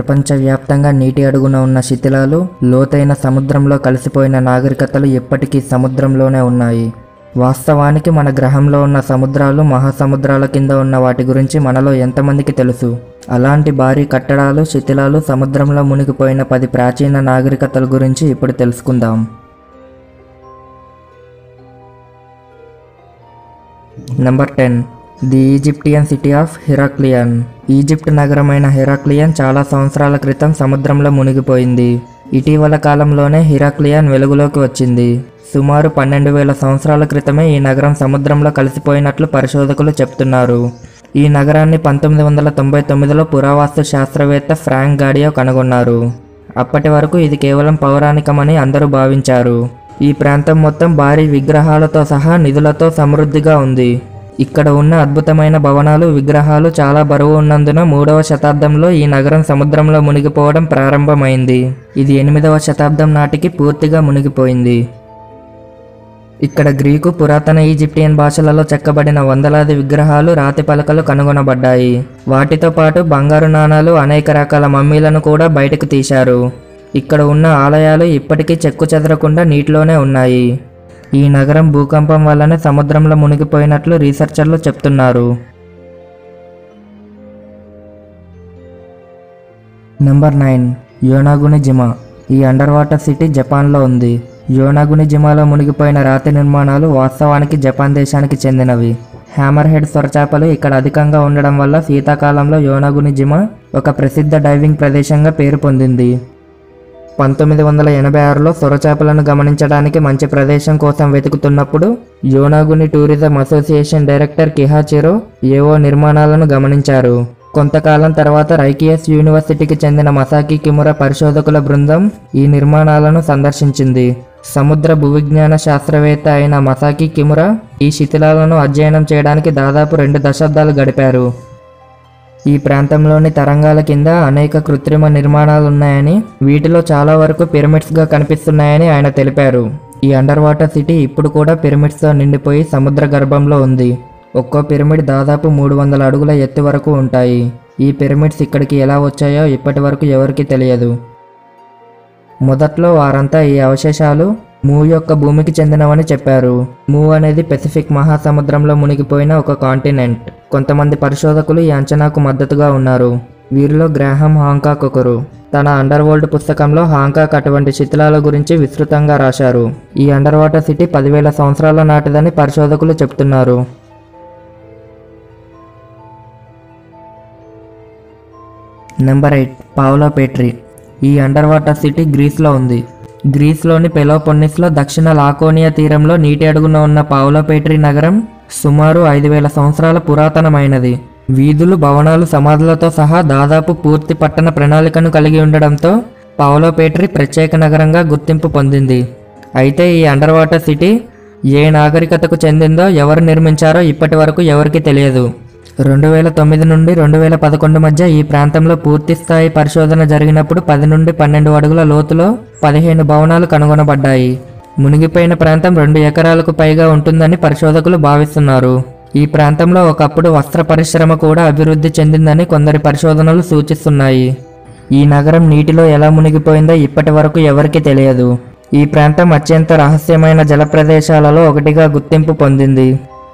ప్రపంచవ్యాప్తంగా నీటి అడుగున ఉన్న శిథిలాలు లోతైన సముద్రంలో కలిసిపోయిన నాగరికతలు ఎప్పటికీ సముద్రంలోనే ఉన్నాయి వాస్తవానికి మన గ్రహంలో ఉన్న సముద్రాలు మహాసముద్రాల కింద ఉన్న వాటి గురించి మనలో ఎంతమందికి తెలుసు అలాంటి భారీ కట్టడాలు శిథిలాలు సముద్రంలో మునిగిపోయిన పది ప్రాచీన నాగరికతల గురించి ఇప్పుడు తెలుసుకుందాం number ten the Egyptian city of Heracleion Egypt నగరమైన హిరాక్లియన్ చాలా సంవత్సరాల క్రితం సముద్రంలో మునిగిపోయింది ఇటీవల కాలంలోనే హిరాక్లియన్ వెలుగులోకి వచ్చింది సుమారు పన్నెండు వేల సంవత్సరాల క్రితమే ఈ నగరం సముద్రంలో కలిసిపోయినట్లు పరిశోధకులు చెప్తున్నారు ఈ నగరాన్ని పంతొమ్మిది వందల తొంభై తొమ్మిదిలో పురావస్తు శాస్త్రవేత్త ఫ్రాంక్ గాడియో కనుగొన్నారు అప్పటి వరకు ఇది కేవలం పౌరాణికమని అందరూ భావించారు ఈ ప్రాంతం మొత్తం భారీ విగ్రహాలతో సహా నిధులతో సమృద్ధిగా ఉంది ఇక్కడ ఉన్న అద్భుతమైన భవనాలు విగ్రహాలు చాలా బరువు ఉన్నందున మూడవ శతాబ్దంలో ఈ నగరం సముద్రంలో మునిగిపోవడం ప్రారంభమైంది ఇది ఎనిమిదవ శతాబ్దం నాటికి పూర్తిగా మునిగిపోయింది ఇక్కడ గ్రీకు పురాతన ఈజిప్టియన్ భాషలలో చెక్కబడిన వందలాది విగ్రహాలు రాతి పలకలు కనుగొనబడ్డాయి వాటితో పాటు బంగారు నాణాలు అనేక రకాల మమ్మీలను కూడా బయటకు తీశారు ఇక్కడ ఉన్న ఆలయాలు ఇప్పటికీ చెక్కు చెదరకుండా నీటిలోనే ఉన్నాయి ఈ నగరం భూకంపం వల్లనే సముద్రంలో మునిగిపోయినట్లు రీసెర్చర్లు చెప్తున్నారు నెంబర్ నైన్ యోనాగుని జిమా ఈ అండర్ వాటర్ సిటీ జపాన్లో ఉంది యోనాగుని జిమాలో మునిగిపోయిన రాతి నిర్మాణాలు వాస్తవానికి జపాన్ దేశానికి చెందినవి హ్యామర్ హెడ్ సొరచాపలు ఇక్కడ అధికంగా ఉండడం వల్ల శీతాకాలంలో యోనాగుని జిమా ఒక ప్రసిద్ధ డైవింగ్ ప్రదేశంగా పేరు పొందింది పంతొమ్మిది వందల ఎనభై ఆరులో సొరచాపలను గమనించడానికి మంచి ప్రదేశం కోసం వెతుకుతున్నప్పుడు Yonaguni tourism association director Kihachiro ఏవో నిర్మాణాలను గమనించారు కొంతకాలం తర్వాత రైకియస్ యూనివర్సిటీకి చెందిన మసాకి కిముర పరిశోధకుల బృందం ఈ నిర్మాణాలను సందర్శించింది సముద్ర భూవిజ్ఞాన శాస్త్రవేత్త అయిన మసాకి కిముర ఈ శిథిలాలను అధ్యయనం చేయడానికి దాదాపు రెండు దశాబ్దాలు గడిపారు ఈ ప్రాంతంలోని తరంగాల కింద అనేక కృత్రిమ నిర్మాణాలు ఉన్నాయని వీటిలో చాలా వరకు పిరమిడ్స్గా కనిపిస్తున్నాయని ఆయన తెలిపారు ఈ అండర్ వాటర్ సిటీ ఇప్పుడు కూడా పిరమిడ్స్తో నిండిపోయి సముద్ర గర్భంలో ఉంది ఒక్కో పిరమిడ్ దాదాపు మూడు వందల అడుగుల ఎత్తు వరకు ఉంటాయి ఈ పిరమిడ్స్ ఇక్కడికి ఎలా వచ్చాయో ఇప్పటి వరకు ఎవరికీ తెలియదు మొదట్లో వారంతా ఈ అవశేషాలు మూ యొక్క భూమికి చెందినవని చెప్పారు మూ అనేది పెసిఫిక్ మహాసముద్రంలో మునిగిపోయిన ఒక కాంటినెంట్ కొంతమంది పరిశోధకులు ఈ అంచనాకు మద్దతుగా ఉన్నారు వీరిలో గ్రాహం హాంకాక్ ఒకరు తన అండర్ వరల్డ్ పుస్తకంలో హాంకాక్ అటువంటి శిథిలాల గురించి విస్తృతంగా రాశారు ఈ అండర్ వాటర్ సిటీ పదివేల సంవత్సరాల నాటిదని పరిశోధకులు చెప్తున్నారు నెంబర్ ఎయిట్ పావులా పేట్రీ ఈ అండర్ వాటర్ సిటీ గ్రీస్లో ఉంది గ్రీస్లోని పెలోపొన్నిస్లో దక్షిణ లాకోనియా తీరంలో నీటి అడుగున ఉన్న పావులపేట్రీ నగరం సుమారు ఐదు వేల సంవత్సరాల పురాతనమైనది వీధులు భవనాలు సమాధులతో సహా దాదాపు పూర్తి పట్టణ ప్రణాళికను కలిగి ఉండడంతో పావులపేట్రీ ప్రత్యేక నగరంగా గుర్తింపు పొందింది అయితే ఈ అండర్ వాటర్ సిటీ ఏ నాగరికతకు చెందిందో ఎవరు నిర్మించారో ఇప్పటి వరకు ఎవరికీ తెలియదు రెండు వేల తొమ్మిది నుండి రెండు వేల పదకొండు మధ్య ఈ ప్రాంతంలో పూర్తి స్థాయి పరిశోధన జరిగినప్పుడు పది నుండి పన్నెండు అడుగుల లోతులో పదిహేను భవనాలు కనుగొనబడ్డాయి మునిగిపోయిన ప్రాంతం రెండు ఎకరాలకు పైగా ఉంటుందని పరిశోధకులు భావిస్తున్నారు ఈ ప్రాంతంలో ఒకప్పుడు వస్త్ర పరిశ్రమ కూడా అభివృద్ధి చెందిందని కొందరి పరిశోధనలు సూచిస్తున్నాయి ఈ నగరం నీటిలో ఎలా మునిగిపోయిందో ఇప్పటి వరకు ఎవరికీ తెలియదు ఈ ప్రాంతం అత్యంత రహస్యమైన జల ప్రదేశాలలో ఒకటిగా గుర్తింపు పొందింది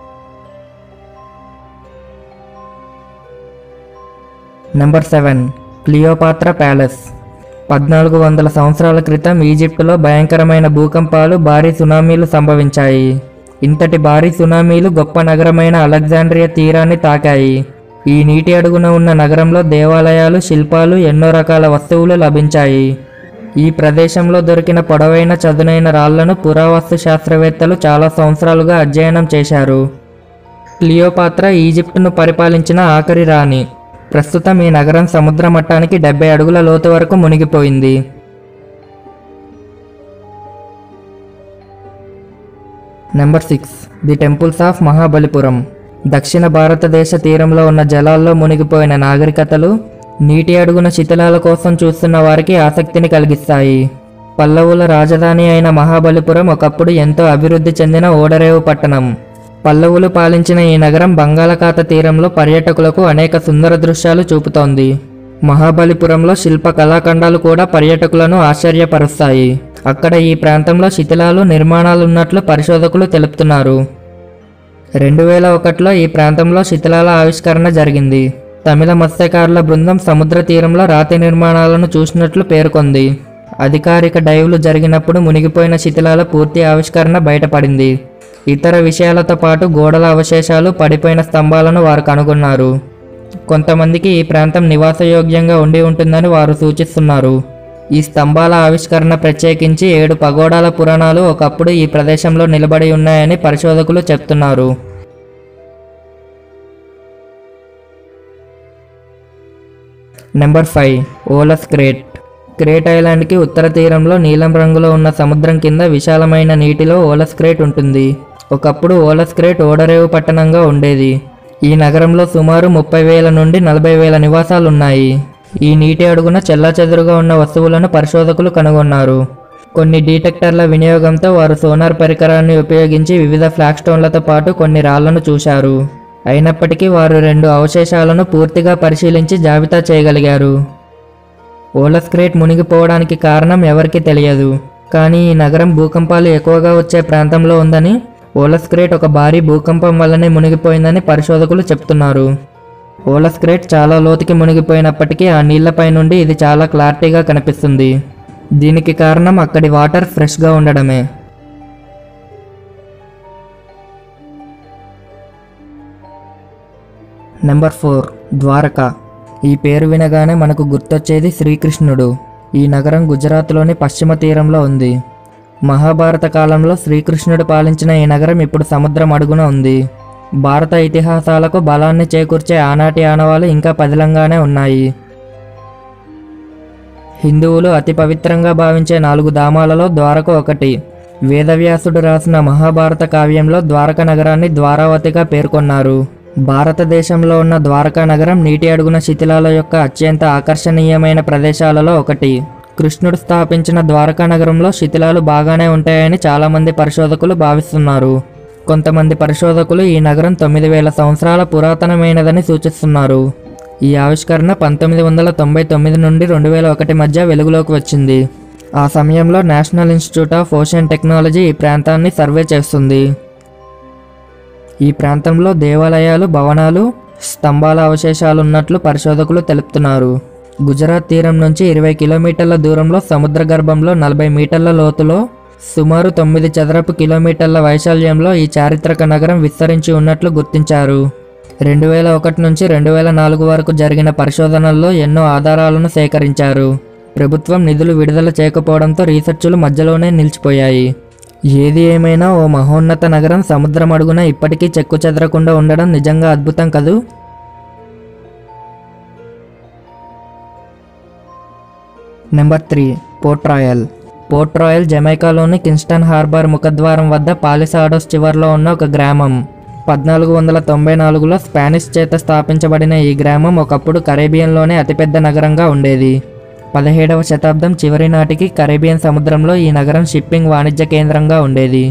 నెంబర్ సెవెన్ క్లియోపాత్రా ప్యాలెస్ పద్నాలుగు వందల సంవత్సరాల క్రితం ఈజిప్టులో భయంకరమైన భూకంపాలు భారీ సునామీలు సంభవించాయి ఇంతటి భారీ సునామీలు గొప్ప నగరమైన అలెగ్జాండ్రియా తీరాన్ని తాకాయి ఈ నీటి అడుగున ఉన్న నగరంలో దేవాలయాలు శిల్పాలు ఎన్నో రకాల వస్తువులు లభించాయి ఈ ప్రదేశంలో దొరికిన పొడవైన చదునైన రాళ్లను పురావస్తు శాస్త్రవేత్తలు చాలా సంవత్సరాలుగా అధ్యయనం చేశారు క్లియోపాత్ర ఈజిప్టును పరిపాలించిన ఆఖరి రాణి ప్రస్తుతం ఈ నగరం సముద్ర మట్టానికి డెబ్బై అడుగుల లోతు వరకు మునిగిపోయింది number six the temples of Mahabalipuram దక్షిణ భారతదేశ తీరంలో ఉన్న జలాల్లో మునిగిపోయిన నాగరికతలు నీటి అడుగున శిథిలాల కోసం చూస్తున్న వారికి ఆసక్తిని కలిగిస్తాయి పల్లవుల రాజధాని అయిన మహాబలిపురం ఒకప్పుడు ఎంతో అభివృద్ధి చెందిన ఓడరేవు పట్టణం పల్లవులు పాలించిన ఈ నగరం బంగాళాఖాత తీరంలో పర్యాటకులకు అనేక సుందర దృశ్యాలు చూపుతోంది మహాబలిపురంలో శిల్ప కళాఖండాలు కూడా పర్యాటకులను ఆశ్చర్యపరుస్తాయి అక్కడ ఈ ప్రాంతంలో శిథిలాలు నిర్మాణాలు ఉన్నట్లు పరిశోధకులు తెలుపుతున్నారు రెండు వేల ఒకటిలో ఈ ప్రాంతంలో శిథిలాల ఆవిష్కరణ జరిగింది తమిళ మత్స్యకారుల బృందం సముద్ర తీరంలో రాతి నిర్మాణాలను చూసినట్లు పేర్కొంది అధికారిక డైవ్లు జరిగినప్పుడు మునిగిపోయిన శిథిలాల పూర్తి ఆవిష్కరణ బయటపడింది ఇతర విషయాలతో పాటు గోడల అవశేషాలు పడిపోయిన స్తంభాలను వారు కనుగొన్నారు కొంతమందికి ఈ ప్రాంతం నివాసయోగ్యంగా ఉండి ఉంటుందని వారు సూచిస్తున్నారు ఈ స్తంభాల ఆవిష్కరణ ప్రత్యేకించి ఏడు పగోడాల పురాణాలు ఒకప్పుడు ఈ ప్రదేశంలో నిలబడి ఉన్నాయని పరిశోధకులు చెప్తున్నారు number five Olous Crete Crete ఐలాండ్కి ఉత్తర తీరంలో నీలం రంగులో ఉన్న సముద్రం కింద విశాలమైన నీటిలో ఓలస్ క్రేట్ ఉంటుంది ఒకప్పుడు ఓలస్ క్రేట్ ఓడరేవు పట్టణంగా ఉండేది ఈ నగరంలో సుమారు ముప్పై వేల నుండి నలభై వేల నివాసాలు ఉన్నాయి ఈ నీటి అడుగున చెల్లాచెదురుగా ఉన్న వస్తువులను పరిశోధకులు కనుగొన్నారు కొన్ని డిటెక్టర్ల వినియోగంతో వారు సోనార్ పరికరాన్ని ఉపయోగించి వివిధ ఫ్లాగ్ స్టోన్లతో పాటు కొన్ని రాళ్లను చూశారు అయినప్పటికీ వారు రెండు అవశేషాలను పూర్తిగా పరిశీలించి జాబితా చేయగలిగారు ఓలస్ క్రేట్ మునిగిపోవడానికి కారణం ఎవరికీ తెలియదు కానీ ఈ నగరం భూకంపాలు ఎక్కువగా వచ్చే ప్రాంతంలో ఉందని ఓలస్ క్రేట్ ఒక భారీ భూకంపం వల్లనే మునిగిపోయిందని పరిశోధకులు చెప్తున్నారు ఓలస్ క్రేట్ చాలా లోతుకి మునిగిపోయినప్పటికీ ఆ నీళ్లపై నుండి ఇది చాలా క్లారిటీగా కనిపిస్తుంది దీనికి కారణం అక్కడి వాటర్ ఫ్రెష్గా ఉండడమే నెంబర్ ఫోర్ ద్వారకా ఈ పేరు వినగానే మనకు గుర్తొచ్చేది శ్రీకృష్ణుడు ఈ నగరం గుజరాత్లోని పశ్చిమ తీరంలో ఉంది మహాభారత కాలంలో శ్రీకృష్ణుడు పాలించిన ఈ నగరం ఇప్పుడు సముద్రం అడుగున ఉంది భారత ఇతిహాసాలకు బలాన్ని చేకూర్చే ఆనాటి ఆనవాలు ఇంకా పదిలంగానే ఉన్నాయి హిందువులు అతి పవిత్రంగా భావించే నాలుగు ధామాలలో ద్వారక ఒకటి వేదవ్యాసుడు రాసిన మహాభారత కావ్యంలో ద్వారక నగరాన్ని ద్వారావతిగా పేర్కొన్నారు భారతదేశంలో ఉన్న ద్వారకా నగరం నీటి అడుగున శిథిలాల యొక్క అత్యంత ఆకర్షణీయమైన ప్రదేశాలలో ఒకటి కృష్ణుడు స్థాపించిన ద్వారకా నగరంలో శిథిలాలు బాగానే ఉంటాయని చాలామంది పరిశోధకులు భావిస్తున్నారు కొంతమంది పరిశోధకులు ఈ నగరం తొమ్మిది వేల సంవత్సరాల పురాతనమైనదని సూచిస్తున్నారు ఈ ఆవిష్కరణ పంతొమ్మిది వందల తొంభై తొమ్మిది నుండి రెండు వేల ఒకటి మధ్య వెలుగులోకి వచ్చింది ఆ సమయంలో national institute of ocean technology ఈ ప్రాంతాన్ని సర్వే చేస్తుంది ఈ ప్రాంతంలో దేవాలయాలు భవనాలు స్తంభాల అవశేషాలు ఉన్నట్లు పరిశోధకులు తెలుపుతున్నారు గుజరాత్ తీరం నుంచి ఇరవై కిలోమీటర్ల దూరంలో సముద్ర గర్భంలో నలభై మీటర్ల లోతులో సుమారు తొమ్మిది చదరపు కిలోమీటర్ల వైశాల్యంలో ఈ చారిత్రక నగరం విస్తరించి ఉన్నట్లు గుర్తించారు రెండు వేల ఒకటి నుంచి రెండు వేల నాలుగు వరకు జరిగిన పరిశోధనల్లో ఎన్నో ఆధారాలను సేకరించారు ప్రభుత్వం నిధులు విడుదల చేయకపోవడంతో రీసెర్చులు మధ్యలోనే నిలిచిపోయాయి ఏది ఏమైనా ఓ మహోన్నత నగరం సముద్రం అడుగున ఇప్పటికీ చెక్కు చెదరకుండా ఉండడం నిజంగా అద్భుతం కదూ number three port royal port royal జమైకాలోని కిన్స్టన్ హార్బర్ ముఖద్వారం వద్ద పాలిసాడోస్ చివర్లో ఉన్న ఒక గ్రామం పద్నాలుగు వందల తొంభై నాలుగులో స్పానిష్ చేత స్థాపించబడిన ఈ గ్రామం ఒకప్పుడు కరేబియన్లోనే అతిపెద్ద నగరంగా ఉండేది పదిహేడవ శతాబ్దం చివరి నాటికి కరేబియన్ సముద్రంలో ఈ నగరం షిప్పింగ్ వాణిజ్య కేంద్రంగా ఉండేది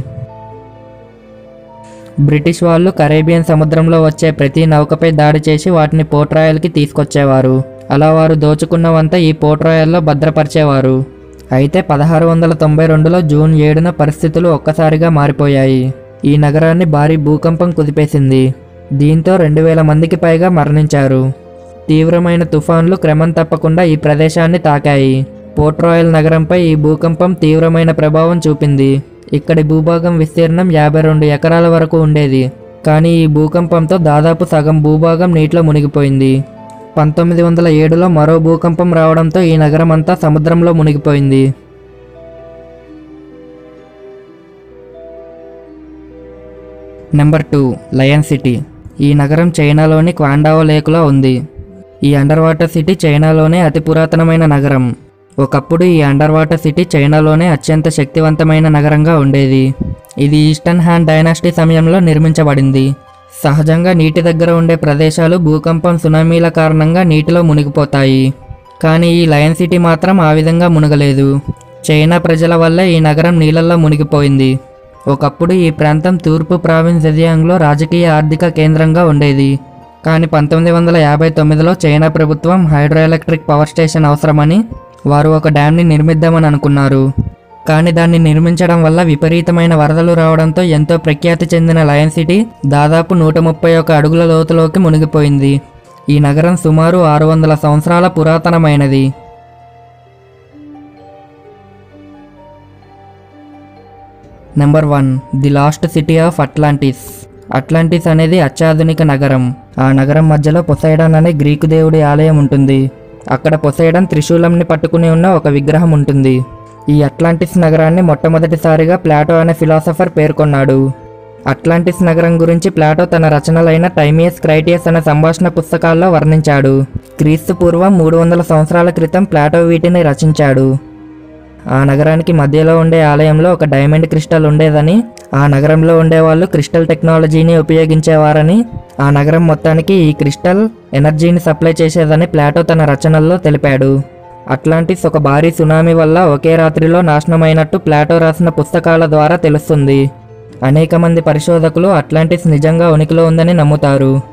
బ్రిటిష్ వాళ్ళు కరేబియన్ సముద్రంలో వచ్చే ప్రతి నౌకపై దాడి చేసి వాటిని పోర్ట్ రాయల్కి తీసుకొచ్చేవారు అలా వారు దోచుకున్నవంతా ఈ పోర్ట్ రాయల్లో భద్రపరిచేవారు అయితే పదహారు వందల తొంభై రెండులో జూన్ ఏడున పరిస్థితులు ఒక్కసారిగా మారిపోయాయి ఈ నగరాన్ని భారీ భూకంపం కుదిపేసింది దీంతో రెండు వేల మందికి పైగా మరణించారు తీవ్రమైన తుఫాన్లు క్రమం తప్పకుండా ఈ ప్రదేశాన్ని తాకాయి పోర్ట్ రాయల్ నగరంపై ఈ భూకంపం తీవ్రమైన ప్రభావం చూపింది ఇక్కడి భూభాగం విస్తీర్ణం యాభై రెండు ఎకరాల వరకు ఉండేది కానీ ఈ భూకంపంతో దాదాపు సగం భూభాగం నీటిలో మునిగిపోయింది పంతొమ్మిది వందల ఏడులో మరో భూకంపం రావడంతో ఈ నగరం అంతా సముద్రంలో మునిగిపోయింది నెంబర్ టూ లయన్ సిటీ ఈ నగరం చైనాలోని క్వాండావో లేకులో ఉంది ఈ అండర్ వాటర్ సిటీ చైనాలోనే అతి పురాతనమైన నగరం ఒకప్పుడు ఈ అండర్ వాటర్ సిటీ చైనాలోనే అత్యంత శక్తివంతమైన నగరంగా ఉండేది ఇది ఈస్టర్న్ హ్యాన్ డైనాసిటీ సమయంలో నిర్మించబడింది సహజంగా నీటి దగ్గర ఉండే ప్రదేశాలు భూకంపం సునామీల కారణంగా నీటిలో మునిగిపోతాయి కానీ ఈ లయన్ సిటీ మాత్రం ఆ విధంగా మునగలేదు చైనా ప్రజల వల్ల ఈ నగరం నీళ్ళల్లో మునిగిపోయింది ఒకప్పుడు ఈ ప్రాంతం తూర్పు ప్రావిన్స్ జెజియాంగ్లో రాజకీయ ఆర్థిక కేంద్రంగా ఉండేది కానీ పంతొమ్మిది వందల యాభై తొమ్మిదిలో చైనా ప్రభుత్వం హైడ్రో ఎలక్ట్రిక్ పవర్ స్టేషన్ అవసరమని వారు ఒక డ్యామ్ని నిర్మిద్దామని అనుకున్నారు కానీ దాన్ని నిర్మించడం వల్ల విపరీతమైన వరదలు రావడంతో ఎంతో ప్రఖ్యాతి చెందిన లయన్ సిటీ దాదాపు నూట ముప్పై ఒక అడుగుల లోతులోకి మునిగిపోయింది ఈ నగరం సుమారు ఆరు వందల సంవత్సరాల పురాతనమైనది number one the lost city of Atlantis Atlantis అనేది అత్యాధునిక నగరం ఆ నగరం మధ్యలో పొసైడన్ అనే గ్రీకు దేవుడి ఆలయం ఉంటుంది అక్కడ పొసైడన్ త్రిశూలంని పట్టుకుని ఉన్న ఒక విగ్రహం ఉంటుంది ఈ అట్లాంటిస్ నగరాన్ని మొట్టమొదటిసారిగా ప్లాటో అనే ఫిలాసఫర్ పేర్కొన్నాడు అట్లాంటిస్ నగరం గురించి ప్లాటో తన రచనలైన టైమియస్ క్రైటియస్ అనే సంభాషణ పుస్తకాల్లో వర్ణించాడు క్రీస్తు పూర్వం మూడు వందల సంవత్సరాల క్రితం ప్లాటో వీటిని రచించాడు ఆ నగరానికి మధ్యలో ఉండే ఆలయంలో ఒక డైమండ్ క్రిస్టల్ ఉండేదని ఆ నగరంలో ఉండేవాళ్ళు క్రిస్టల్ టెక్నాలజీని ఉపయోగించేవారని ఆ నగరం మొత్తానికి ఈ క్రిస్టల్ ఎనర్జీని సప్లై చేసేదని ప్లాటో తన రచనల్లో తెలిపాడు అట్లాంటిస్ ఒక భారీ సునామీ వల్ల ఒకే రాత్రిలో నాశనమైనట్టు ప్లాటో రాసిన పుస్తకాల ద్వారా తెలుస్తుంది అనేక మంది పరిశోధకులు అట్లాంటిస్ నిజంగా ఉనికిలో ఉందని నమ్ముతారు